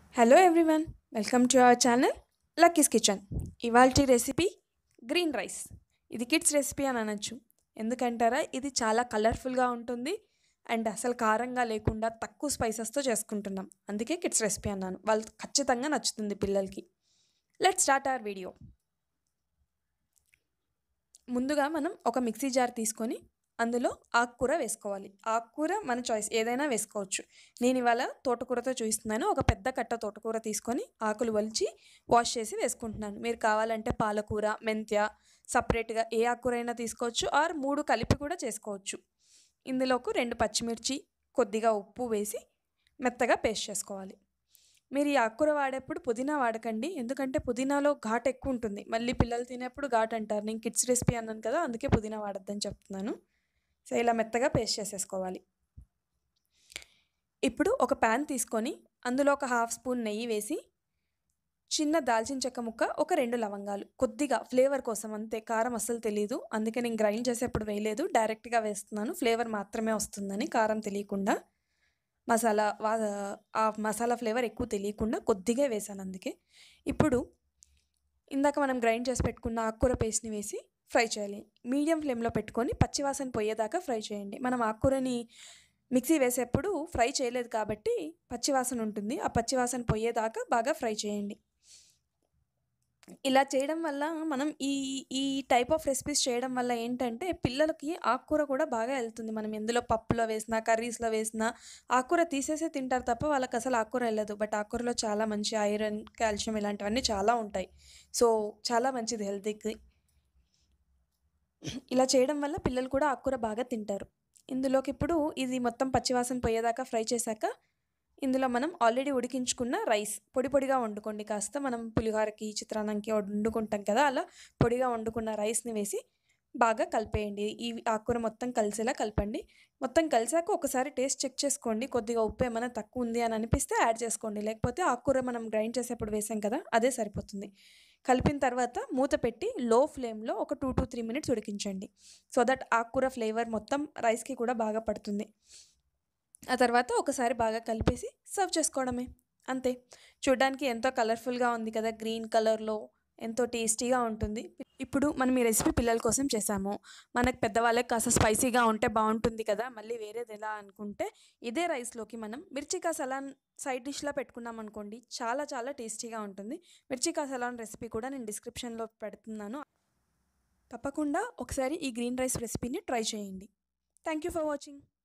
hello everyone welcome to our channel Lucky's kitchen ఇవాల్టి recipe green rice ఇది kids recipe అని అనొచ్చు ఎందుకంటారా ఇది చాలా కలర్ఫుల్గా ఉంటుంది అండ్ అసలు కారంగా లేకుండా తక్కువ స్పైసెస్తో చేసుకుంటున్నాం అందుకే కిడ్స్ రెసిపీ అన్నాను వాళ్ళు ఖచ్చితంగా నచ్చుతుంది పిల్లలకి లెట్ స్టార్ట్ అవర్ వీడియో ముందుగా మనం ఒక మిక్సీ జార్ తీసుకొని అందులో ఆకుకూర వేసుకోవాలి ఆకుకూర మన చాయిస్ ఏదైనా వేసుకోవచ్చు నేను ఇవాళ తోటకూరతో చూపిస్తున్నాను ఒక పెద్ద కట్ట తోటకూర తీసుకొని ఆకులు వలిచి వాష్ చేసి వేసుకుంటున్నాను మీరు కావాలంటే పాలకూర మెంత్య సపరేట్గా ఏ ఆకుకూర అయినా తీసుకోవచ్చు ఆర్ మూడు కలిపి కూడా చేసుకోవచ్చు ఇందులోకి రెండు పచ్చిమిర్చి కొద్దిగా ఉప్పు వేసి మెత్తగా పేస్ట్ చేసుకోవాలి మీరు ఈ ఆకుకూర వాడేప్పుడు పుదీనా వాడకండి ఎందుకంటే పుదీనాలో ఘాట్ ఎక్కువ ఉంటుంది మళ్ళీ పిల్లలు తినేప్పుడు ఘాట్ అంటారు నేను కిడ్స్ రెసిపీ అన్నాను కదా అందుకే పుదీనా వాడద్దని చెప్తున్నాను సో ఇలా మెత్తగా పేస్ట్ చేసేసుకోవాలి ఇప్పుడు ఒక ప్యాన్ తీసుకొని అందులో ఒక హాఫ్ స్పూన్ నెయ్యి వేసి చిన్న దాల్చిన చెక్క ముక్క ఒక రెండు లవంగాలు కొద్దిగా ఫ్లేవర్ కోసం అంతే కారం అస్సలు తెలియదు అందుకే నేను గ్రైండ్ చేసేప్పుడు వేయలేదు డైరెక్ట్గా వేస్తున్నాను ఫ్లేవర్ మాత్రమే వస్తుందని కారం తెలియకుండా మసాలా వా ఆ మసాలా ఫ్లేవర్ ఎక్కువ తెలియకుండా కొద్దిగా వేసాను అందుకే ఇప్పుడు ఇందాక మనం గ్రైండ్ చేసి పెట్టుకున్న ఆకుకూర పేస్ట్ని వేసి ఫ్రై చేయాలి మీడియం ఫ్లేమ్లో పెట్టుకొని పచ్చివాసన పోయేదాకా ఫ్రై చేయండి మనం ఆకుకూరని మిక్సీ వేసేప్పుడు ఫ్రై చేయలేదు కాబట్టి పచ్చివాసన ఉంటుంది ఆ పచ్చివాసన పోయేదాకా బాగా ఫ్రై చేయండి ఇలా చేయడం వల్ల మనం ఈ ఈ టైప్ ఆఫ్ రెసిపీస్ చేయడం వల్ల ఏంటంటే పిల్లలకి ఆకుకూర కూడా బాగా వెళ్తుంది మనం ఎందులో పప్పులో వేసినా కర్రీస్లో వేసినా ఆకుకూర తీసేసే తింటారు తప్ప వాళ్ళకి అసలు ఆకుకూర వెళ్ళదు బట్ ఆకుకూరలో చాలా మంచి ఐరన్ కాల్షియం ఇలాంటివన్నీ చాలా ఉంటాయి సో చాలా మంచిది హెల్తీకి ఇలా చేయడం వల్ల పిల్లలు కూడా ఆకుకూర బాగా తింటారు ఇందులోకి ఇప్పుడు ఇది మొత్తం పచ్చివాసన పోయేదాకా ఫ్రై చేశాక ఇందులో మనం ఆల్రెడీ ఉడికించుకున్న రైస్ పొడి పొడిగా వండుకోండి కాస్త మనం పులిహోరకి చిత్రాన్నంకి వండుకుంటాం కదా అలా పొడిగా వండుకున్న రైస్ని వేసి బాగా కలిపేయండి ఈ ఆకుకూర మొత్తం కలిసేలా కలపండి మొత్తం కలిసాక ఒకసారి టేస్ట్ చెక్ చేసుకోండి కొద్దిగా ఉప్పు ఏమైనా తక్కువ ఉంది అని అనిపిస్తే యాడ్ చేసుకోండి లేకపోతే ఆకుకూర మనం గ్రైండ్ చేసేప్పుడు వేసాం కదా అదే సరిపోతుంది కలిపిన తర్వాత మూత పెట్టి లో ఫ్లేమ్లో ఒక టూ టు త్రీ మినిట్స్ ఉడికించండి సో దట్ ఆకుకూర ఫ్లేవర్ మొత్తం రైస్కి కూడా బాగా పడుతుంది ఆ తర్వాత ఒకసారి బాగా కలిపేసి సర్వ్ చేసుకోవడమే అంతే చూడ్డానికి ఎంతో కలర్ఫుల్గా ఉంది కదా గ్రీన్ కలర్లో ఎంతో టేస్టీగా ఉంటుంది ఇప్పుడు మనం ఈ రెసిపీ పిల్లల కోసం చేసాము మనకు పెద్దవాళ్ళకి కాస్త స్పైసీగా ఉంటే బాగుంటుంది కదా మళ్ళీ వేరేది ఎలా అనుకుంటే ఇదే రైస్లోకి మనం మిర్చికా సలాన్ సైడ్ డిష్లా పెట్టుకున్నాం అనుకోండి చాలా చాలా టేస్టీగా ఉంటుంది మిర్చికా సలాన్ రెసిపీ కూడా నేను డిస్క్రిప్షన్లో పెడుతున్నాను తప్పకుండా ఒకసారి ఈ గ్రీన్ రైస్ రెసిపీని ట్రై చేయండి థ్యాంక్ యూ ఫర్ వాచింగ్